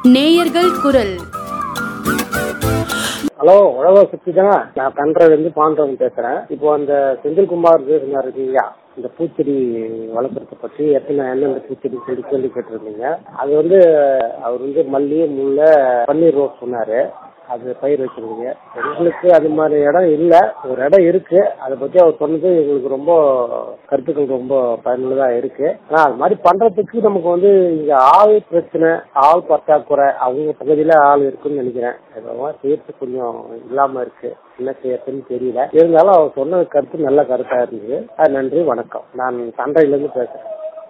நேயர்கள் குரல் ஹலோ உழவ சுத்தி தான் நான் கன்றதுல இருந்து பாண்டவன் பேசுறேன் இப்போ அந்த செந்தில்குமார் பேசுனாரு இல்லையா இந்த பூச்செடி வளர்க்கறத பற்றி எத்தனை எந்தெந்த பூச்செடி சொல்லி கேள்வி கேட்டிருந்தீங்க அது வந்து அவர் வந்து மல்லி முல்லை பன்னீர் ரோஸ் சொன்னாரு அது பயிர் வச்சிருக்கீங்க எங்களுக்கு அது மாதிரி இடம் இல்ல ஒரு இடம் இருக்கு அதை பத்தி அவர் சொன்னது எங்களுக்கு ரொம்ப கருத்துக்கள் ரொம்ப பயனுள்ளதா இருக்கு ஆனா அது மாதிரி பண்றதுக்கு நமக்கு வந்து இங்க ஆள் பிரச்சனை ஆள் பற்றாக்குறை அவங்க பகுதியில ஆள் இருக்குன்னு நினைக்கிறேன் அதெல்லாம் செய்யறதுக்கு கொஞ்சம் இல்லாம இருக்கு என்ன செய்யறதுன்னு தெரியல இருந்தாலும் அவர் சொன்ன கருத்து நல்ல கருத்தா இருந்தது அது நன்றி வணக்கம் நான் சண்டையில இருந்து பேசுறேன்